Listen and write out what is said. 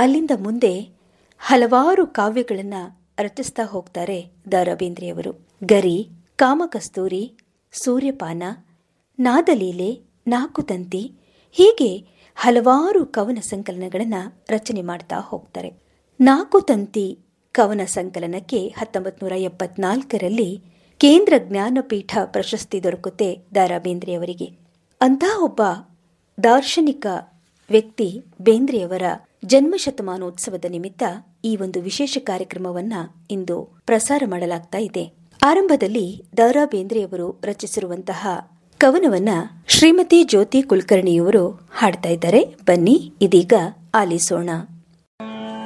ಅಲ್ಲಿಂದ ಮುಂದೆ ಹಲವಾರು ಕಾವ್ಯಗಳನ್ನು ರಚಿಸ್ತಾ ಹೋಗ್ತಾರೆ ದ ರಾ ಬೇಂದ್ರೆಯವರು ಗರಿ ಕಾಮಕಸ್ತೂರಿ ಸೂರ್ಯಪಾನ ನಾದಲೀಲೆ ನಾಕುತಂತಿ ಹೀಗೆ ಹಲವಾರು ಕವನ ಸಂಕಲನಗಳನ್ನು ರಚನೆ ಮಾಡ್ತಾ ಹೋಗ್ತಾರೆ ನಾಕುತಂತಿ ಕವನ ಸಂಕಲನಕ್ಕೆ ಹತ್ತೊಂಬತ್ತು ನೂರ ಎಪ್ಪತ್ನಾಲ್ಕರಲ್ಲಿ ಕೇಂದ್ರ ಜ್ಞಾನಪೀಠ ಪ್ರಶಸ್ತಿ ದೊರಕುತ್ತೆ ದ ರಾ ಬೇಂದ್ರೆಯವರಿಗೆ ಅಂತಹ ಒಬ್ಬ ದಾರ್ಶನಿಕ ವ್ಯಕ್ತಿ ಬೇಂದ್ರೆಯವರ ಜನ್ಮ ಶತಮಾನೋತ್ಸವದ ನಿಮಿತ್ತ ಈ ಒಂದು ವಿಶೇಷ ಕಾರ್ಯಕ್ರಮವನ್ನ ಇಂದು ಪ್ರಸಾರ ಮಾಡಲಾಗ್ತಾ ಇದೆ ಆರಂಭದಲ್ಲಿ ದ ರಾ ಬೇಂದ್ರೆಯವರು ರಚಿಸಿರುವಂತಹ ಕವನವನ್ನ ಶ್ರೀಮತಿ ಜ್ಯೋತಿ ಕುಲಕರ್ಣಿಯವರು ಹಾಡ್ತಾ ಇದ್ದಾರೆ ಬನ್ನಿ ಇದೀಗ ಆಲಿಸೋಣ